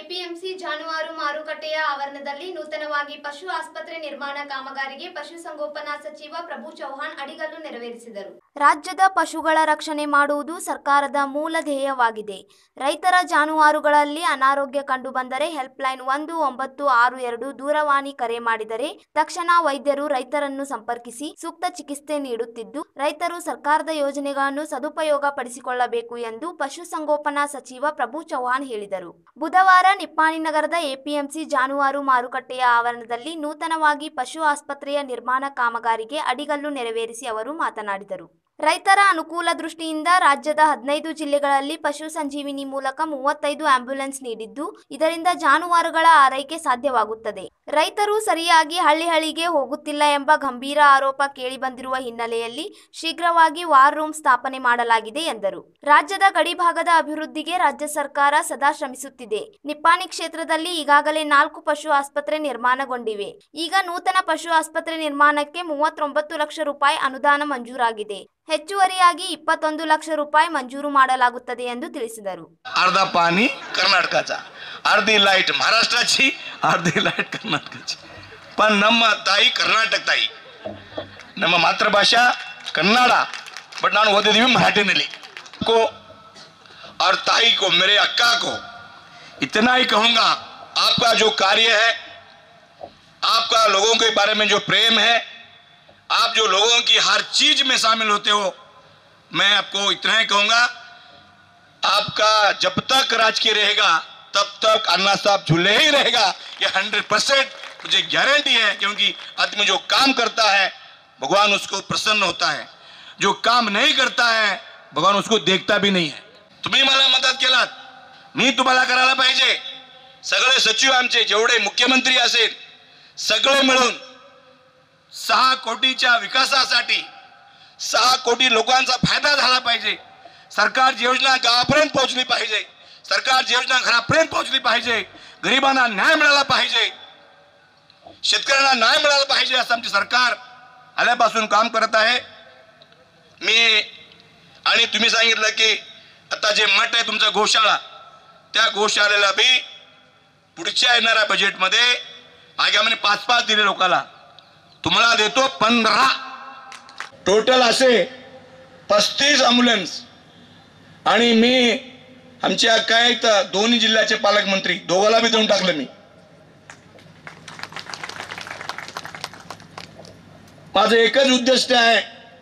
APMC ಜಾನುವಾರು ಮಾರುಕಟ್ಟೆಯ ಆವರಣದಲ್ಲಿ ನೂತನವಾಗಿ ಪಶು ಆಸ್ಪತ್ರೆ ನಿರ್ಮಾಣ ಕಾಮಗಾರಿಗೆ ಪಶುಸಂಗೋಪನಾ ಸಚಿವ ಪ್ರಭು ಚೌಹಾಣ್ ಅಡಿಗಲ್ಲು ನೆರವೇರಿಸಿದರು ರಾಜ್ಯದ ಪಶುಗಳ ರಕ್ಷಣೆ ಮಾಡುವುದು ಸರ್ಕಾರದ ಮೂಲ ಧ್ಯೇಯವಾಗಿದೆ ರೈತರ ಜಾನುವಾರುಗಳಲ್ಲಿ ಅನಾರೋಗ್ಯ ಕಂಡುಬಂದರೆ ಹೆಲ್ಪ್ಲೈನ್ ಒಂದು ಒಂಬತ್ತು ಆರು ಎರಡು ದೂರವಾಣಿ ಕರೆ ಮಾಡಿದರೆ ತಕ್ಷಣ ವೈದ್ಯರು ರೈತರನ್ನು ಸಂಪರ್ಕಿಸಿ ಸೂಕ್ತ ಚಿಕಿತ್ಸೆ ನೀಡುತ್ತಿದ್ದು ರೈತರು ಸರ್ಕಾರದ ಯೋಜನೆಗಳನ್ನು ಸದುಪಯೋಗ ಪಡಿಸಿಕೊಳ್ಳಬೇಕು ಎಂದು ಪಶುಸಂಗೋಪನಾ ಸಚಿವ ಪ್ರಭು ಚೌಹಾಣ್ ಹೇಳಿದರು ಬುಧವಾರ ನಿಪ್ಪಾಣಿ ನಗರದ ಎಪಿಎಂಸಿ ಜಾನುವಾರು ಮಾರುಕಟ್ಟೆಯ ಆವರಣದಲ್ಲಿ ನೂತನವಾಗಿ ಪಶು ಆಸ್ಪತ್ರೆಯ ನಿರ್ಮಾಣ ಕಾಮಗಾರಿಗೆ ಅಡಿಗಲ್ಲು ನೆರವೇರಿಸಿ ಅವರು ಮಾತನಾಡಿದರು ರೈತರ ಅನುಕೂಲ ದೃಷ್ಟಿಯಿಂದ ರಾಜ್ಯದ ಹದಿನೈದು ಜಿಲ್ಲೆಗಳಲ್ಲಿ ಪಶು ಸಂಜೀವಿನಿ ಮೂಲಕ ಮೂವತ್ತೈದು ಆಂಬ್ಯುಲೆನ್ಸ್ ನೀಡಿದ್ದು ಇದರಿಂದ ಜಾನುವಾರುಗಳ ಆರೈಕೆ ಸಾಧ್ಯವಾಗುತ್ತದೆ ರೈತರು ಸರಿಯಾಗಿ ಹಳ್ಳಿ ಹಳ್ಳಿಗೆ ಹೋಗುತ್ತಿಲ್ಲ ಎಂಬ ಗಂಭೀರ ಆರೋಪ ಕೇಳಿಬಂದಿರುವ ಹಿನ್ನೆಲೆಯಲ್ಲಿ ಶೀಘ್ರವಾಗಿ ವಾರ್ ರೂಮ್ ಸ್ಥಾಪನೆ ಮಾಡಲಾಗಿದೆ ಎಂದರು ರಾಜ್ಯದ ಗಡಿಭಾಗದ ಅಭಿವೃದ್ಧಿಗೆ ರಾಜ್ಯ ಸರ್ಕಾರ ಸದಾ ಶ್ರಮಿಸುತ್ತಿದೆ ನಿಪ್ಪಾಣಿ ಕ್ಷೇತ್ರದಲ್ಲಿ ಈಗಾಗಲೇ ನಾಲ್ಕು ಪಶು ಆಸ್ಪತ್ರೆ ನಿರ್ಮಾಣಗೊಂಡಿವೆ ಈಗ ನೂತನ ಪಶು ಆಸ್ಪತ್ರೆ ನಿರ್ಮಾಣಕ್ಕೆ ಮೂವತ್ತೊಂಬತ್ತು ಲಕ್ಷ ರೂಪಾಯಿ ಅನುದಾನ ಮಂಜೂರಾಗಿದೆ ಹೆಚ್ಚುವರಿಯಾಗಿ ಇಪ್ಪತ್ತೊಂದು ಲಕ್ಷ ರೂಪಾಯಿ ಮಂಜೂರು ಮಾಡಲಾಗುತ್ತದೆ ಎಂದು ತಿಳಿಸಿದರು अर्धा पाणी कर्नाटकाचा अर्धी लाईट महाराष्ट्राची अर्धी लाईट कर्नाटकाची पण ನಮ್ಮ ತಾಯಿ ಕರ್ನಾಟಕ ತಾಯಿ ನಮ್ಮ ಮಾತೃಭಾಷಾ ಕನ್ನಡ ಬಟ್ ನಾನು ಓದಿದೀವಿ ಮರಾಠಿನಲ್ಲಿ को और ताई को मेरे अक्का को इतना ही कहूंगा आपका जो कार्य है आपका लोगों के बारे में जो प्रेम है आप जो लोगों की हर चीज में शामिल होते हो मैं आपको इतना ही कहूंगा आपका जब तक राजकीय रहेगा तब तक अन्ना साहब झूले ही रहेगा ये हंड्रेड परसेंट मुझे गारंटी है क्योंकि आदमी जो काम करता है भगवान उसको प्रसन्न होता है जो काम नहीं करता है भगवान उसको देखता भी नहीं है तुम्ही मला मदत केलात मी तुम्हाला करायला पाहिजे सगळे सचिव आमचे जेवढे मुख्यमंत्री असेल सगळे मिळून सहा कोटीच्या विकासासाठी सहा कोटी लोकांचा फायदा झाला पाहिजे सरकारची योजना गावापर्यंत पोहोचली पाहिजे सरकारची योजना घरापर्यंत पोहोचली पाहिजे गरिबांना न्याय मिळाला पाहिजे शेतकऱ्यांना न्याय मिळाला पाहिजे असं आमचे सरकार आल्यापासून काम करत आहे मी आणि तुम्ही सांगितलं की आता जे मठ आहे तुमचा गोशाळा त्या गोशाळेला बी पुढच्या येणाऱ्या बजेटमध्ये आगामी पाच पाच दिले लोकांना तुम्हाला देतो पंधरा टोटल असे पस्तीस अम्ब्युलन्स आणि मी आमच्या काय तर दोन्ही जिल्ह्याचे पालकमंत्री दोघाला बी देऊन टाकलं मी माझं एकच उद्दिष्ट आहे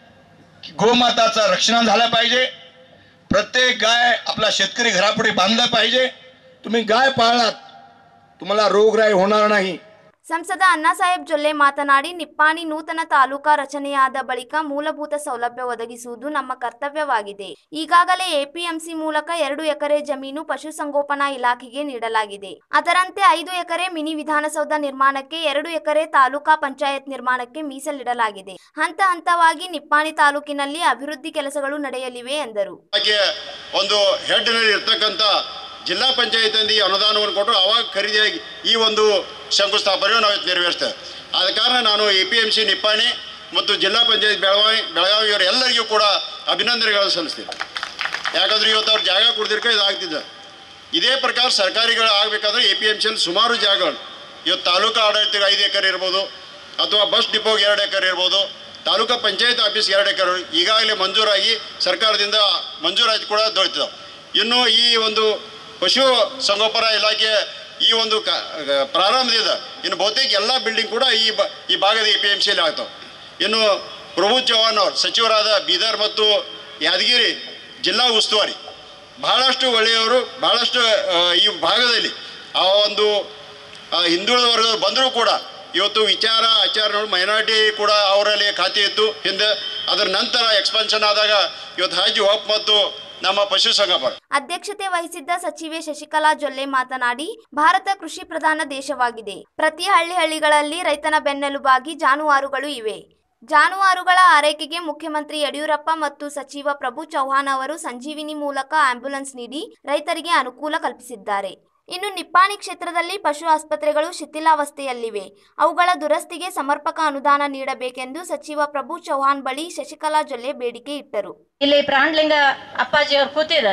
की गोमाताचं रक्षण झालं पाहिजे प्रत्येक गाय आपला शेतकरी घरापुढे बांधला पाहिजे तुम्ही गाय पाळलात तुम्हाला रोगराई होणार नाही ಸಂಸದ ಅಣ್ಣಾಸಾಹೇಬ್ ಜೊಲ್ಲೆ ಮಾತನಾಡಿ ನಿಪ್ಪಾಣಿ ನೂತನ ತಾಲೂಕಾ ರಚನೆಯಾದ ಬಳಿಕ ಮೂಲಭೂತ ಸೌಲಭ್ಯ ಒದಗಿಸುವುದು ನಮ್ಮ ಕರ್ತವ್ಯವಾಗಿದೆ ಈಗಾಗಲೇ ಎಪಿಎಂಸಿ ಮೂಲಕ ಎರಡು ಎಕರೆ ಜಮೀನು ಪಶುಸಂಗೋಪನಾ ಇಲಾಖೆಗೆ ನೀಡಲಾಗಿದೆ ಅದರಂತೆ ಐದು ಎಕರೆ ಮಿನಿ ವಿಧಾನಸೌಧ ನಿರ್ಮಾಣಕ್ಕೆ ಎರಡು ಎಕರೆ ತಾಲೂಕಾ ಪಂಚಾಯತ್ ನಿರ್ಮಾಣಕ್ಕೆ ಮೀಸಲಿಡಲಾಗಿದೆ ಹಂತ ಹಂತವಾಗಿ ನಿಪ್ಪಾಣಿ ತಾಲೂಕಿನಲ್ಲಿ ಅಭಿವೃದ್ಧಿ ಕೆಲಸಗಳು ನಡೆಯಲಿವೆ ಎಂದರು ಹಾಗೆ ಒಂದು ಹೆಡ್ನಲ್ಲಿ ಇರ್ತಕ್ಕಂಥ ಜಿಲ್ಲಾ ಪಂಚಾಯತಿಯಿಂದ ಈ ಅನುದಾನವನ್ನು ಕೊಟ್ಟು ಅವಾಗ ಖರೀದಿಯಾಗಿ ಈ ಒಂದು ಶಂಕುಸ್ಥಾಪನೆಯನ್ನು ನಾವು ಇವತ್ತು ನೆರವೇರಿಸ್ತೇವೆ ಆದ ಕಾರಣ ನಾನು A P M C Nippani ಮತ್ತು ಜಿಲ್ಲಾ ಪಂಚಾಯತ್ ಬೆಳಗಾವಿ ಬೆಳಗಾವಿಯವರು ಎಲ್ಲರಿಗೂ ಕೂಡ ಅಭಿನಂದನೆಗಳನ್ನು ಸಲ್ಲಿಸ್ತೀನಿ ಯಾಕಂದ್ರೆ ಇವತ್ತು ಅವ್ರು ಜಾಗ ಕೊಡ್ದಿರ್ಕ ಇದಾಗ್ತಿದ್ದ ಇದೇ ಪ್ರಕಾರ ಸರ್ಕಾರಿಗಳು ಆಗಬೇಕಾದ್ರೆ ಎ ಪಿ ಎಮ್ ಸಿಯಲ್ಲಿ ಸುಮಾರು ಜಾಗಗಳು ಇವತ್ತು ತಾಲೂಕು ಆಡಳಿತಕ್ಕೆ ಐದು ಎಕರೆ ಇರ್ಬೋದು ಅಥವಾ ಬಸ್ ಡಿಪೋಗೆ ಎರಡು ಎಕರೆ ಇರ್ಬೋದು ತಾಲೂಕು ಪಂಚಾಯತ್ ಆಫೀಸ್ ಎರಡು ಎಕರೆ ಈಗಾಗಲೇ ಮಂಜೂರಾಗಿ ಸರ್ಕಾರದಿಂದ ಮಂಜೂರಾತಿ ಕೂಡ ದೊರೆತಿದ್ದಾವೆ ಇನ್ನು ಈ ಒಂದು ಪಶು ಸಂಗೋಪನಾ ಇಲಾಖೆ ಈ ಒಂದು ಕ ಪ್ರಾರಂಭದಿಂದ ಇನ್ನು ಬಹುತೇಕ ಎಲ್ಲ ಬಿಲ್ಡಿಂಗ್ ಕೂಡ ಈ ಬ ಈ ಭಾಗದ ಎ ಪಿ ಎಮ್ ಸಿಯಲ್ಲಿ ಆಗ್ತಾವೆ ಇನ್ನು ಪ್ರಭು ಚೌಹಾಣ್ ಅವರು ಸಚಿವರಾದ ಬೀದರ್ ಮತ್ತು ಯಾದಗಿರಿ ಜಿಲ್ಲಾ ಉಸ್ತುವಾರಿ ಬಹಳಷ್ಟು ಒಳ್ಳೆಯವರು ಬಹಳಷ್ಟು ಆ, ಈ ಭಾಗದಲ್ಲಿ ಆ ಒಂದು ಆ, ಹಿಂದುಳಿದ ವರ್ಗ ಬಂದರೂ ಕೂಡ ಇವತ್ತು ವಿಚಾರ ಆಚಾರ ಮೈನಾರಿಟಿ ಕೂಡ ಅವರಲ್ಲಿ ಖಾತೆ ಇತ್ತು ಹಿಂದೆ ಅದರ ನಂತರ ಎಕ್ಸ್ಪಾನ್ಷನ್ ಆದಾಗ ಇವತ್ತು ಹಜ್ ಹೋಪ್ ಮತ್ತು ನಮ್ಮ ಪಶು ಸಂಗೋಪನೆ ಅಧ್ಯಕ್ಷತೆ ವಹಿಸಿದ್ದ ಸಚಿವೆ ಶಶಿಕಲಾ ಜೊಲ್ಲೆ ಮಾತನಾಡಿ ಭಾರತ ಕೃಷಿ ಪ್ರಧಾನ ದೇಶವಾಗಿದೆ ಪ್ರತಿ ಹಳ್ಳಿ ಹಳ್ಳಿಗಳಲ್ಲಿ ರೈತನ ಬೆನ್ನೆಲುಬಾಗಿ ಜಾನುವಾರುಗಳು ಇವೆ ಜಾನುವಾರುಗಳ ಆರೈಕೆಗೆ ಮುಖ್ಯಮಂತ್ರಿ ಯಡಿಯೂರಪ್ಪ ಮತ್ತು ಸಚಿವ ಪ್ರಭು ಚೌಹಾಣ್ ಅವರು ಸಂಜೀವಿನಿ ಮೂಲಕ ಆಂಬ್ಯುಲೆನ್ಸ್ ನೀಡಿ ರೈತರಿಗೆ ಅನುಕೂಲ ಕಲ್ಪಿಸಿದ್ದಾರೆ ಇನ್ನು ನಿಪ್ಪಾಣಿ ಕ್ಷೇತ್ರದಲ್ಲಿ ಪಶು ಆಸ್ಪತ್ರೆಗಳು ಶಿಥಿಲಾವಸ್ಥೆಯಲ್ಲಿವೆ ಅವುಗಳ ದುರಸ್ತಿಗೆ ಸಮರ್ಪಕ ಅನುದಾನ ನೀಡಬೇಕೆಂದು ಸಚಿವ ಪ್ರಭು ಚೌಹಾಣ್ ಬಳಿ ಶಶಿಕಲಾ ಜೊಲ್ಲೆ ಬೇಡಿಕೆ ಇಟ್ಟರು ಇಲ್ಲಿ ಪ್ರಾಣ್ಲಿಂಗ ಅಪ್ಪಾಜಿಯವ್ರು ಕೂತಿದ್ದಾರೆ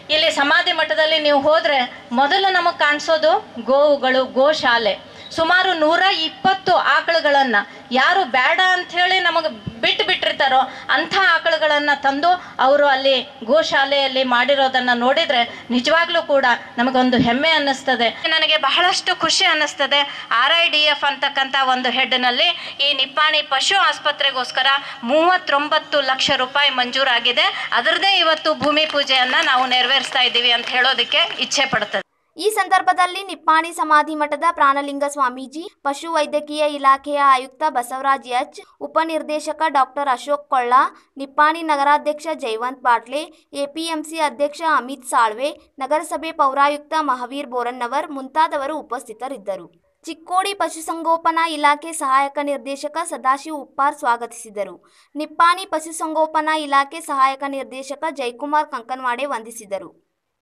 ಇಲ್ಲಿ ಸಮಾಧಿ ಮಠದಲ್ಲಿ ನೀವು ಹೋದರೆ ಮೊದಲು ನಮಗೆ ಕಾಣಿಸೋದು ಗೋವುಗಳು ಗೋಶಾಲೆ ಸುಮಾರು ನೂರ ಇಪ್ಪತ್ತು ಆಕಳುಗಳನ್ನು ಯಾರು ಬೇಡ ಅಂಥೇಳಿ ನಮಗೆ ಬಿಟ್ಟು ಬಿಟ್ಟಿರ್ತಾರೋ ಅಂಥ ಆಕಳುಗಳನ್ನು ತಂದು ಅವರು ಅಲ್ಲಿ ಗೋಶಾಲೆಯಲ್ಲಿ ಮಾಡಿರೋದನ್ನು ನೋಡಿದರೆ ನಿಜವಾಗ್ಲೂ ಕೂಡ ನಮಗೊಂದು ಹೆಮ್ಮೆ ಅನ್ನಿಸ್ತದೆ ನನಗೆ ಬಹಳಷ್ಟು ಖುಷಿ ಅನ್ನಿಸ್ತದೆ ಆರ್ ಐ ಡಿ ಎಫ್ ಅಂತಕ್ಕಂಥ ಒಂದು ಹೆಡ್ನಲ್ಲಿ ಈ ನಿಪ್ಪಾಣಿ ಪಶು ಆಸ್ಪತ್ರೆಗೋಸ್ಕರ ಮೂವತ್ತೊಂಬತ್ತು ಲಕ್ಷ ರೂಪಾಯಿ ಮಂಜೂರಾಗಿದೆ ಅದರದೇ ಇವತ್ತು ಭೂಮಿ ಪೂಜೆಯನ್ನು ನಾವು ನೆರವೇರಿಸ್ತಾ ಇದ್ದೀವಿ ಅಂತ ಹೇಳೋದಕ್ಕೆ ಇಚ್ಛೆ ಪಡ್ತದೆ ಈ ಸಂದರ್ಭದಲ್ಲಿ ನಿಪ್ಪಾಣಿ ಸಮಾಧಿ ಮಠದ ಪ್ರಾಣಲಿಂಗ ಸ್ವಾಮೀಜಿ ಪಶು ವೈದ್ಯಕೀಯ ಇಲಾಖೆಯ ಆಯುಕ್ತ ಬಸವರಾಜ್ ಎಚ್ ಉಪನಿರ್ದೇಶಕ ಡಾಕ್ಟರ್ ಅಶೋಕ್ ಕೊಳ್ಳ ನಿಪ್ಪಾಣಿ ನಗರಾಧ್ಯಕ್ಷ ಜಯವಂತ್ ಬಾಟ್ಲೆ ಎಪಿಎಂಸಿ ಅಧ್ಯಕ್ಷ ಅಮಿತ್ ಸಾಳ್ವೆ ನಗರಸಭೆ ಪೌರಾಯುಕ್ತ ಮಹಾವೀರ್ ಬೋರನ್ನವರ್ ಮುಂತಾದವರು ಉಪಸ್ಥಿತರಿದ್ದರು ಚಿಕ್ಕೋಡಿ ಪಶುಸಂಗೋಪನಾ ಇಲಾಖೆ ಸಹಾಯಕ ನಿರ್ದೇಶಕ ಸದಾಶಿವ್ ಉಪ್ಪಾರ್ ಸ್ವಾಗತಿಸಿದರು ನಿಪ್ಪಾಣಿ ಪಶುಸಂಗೋಪನಾ ಇಲಾಖೆ ಸಹಾಯಕ ನಿರ್ದೇಶಕ ಜಯಕುಮಾರ್ ಕಂಕನವಾಡೆ ವಂದಿಸಿದರು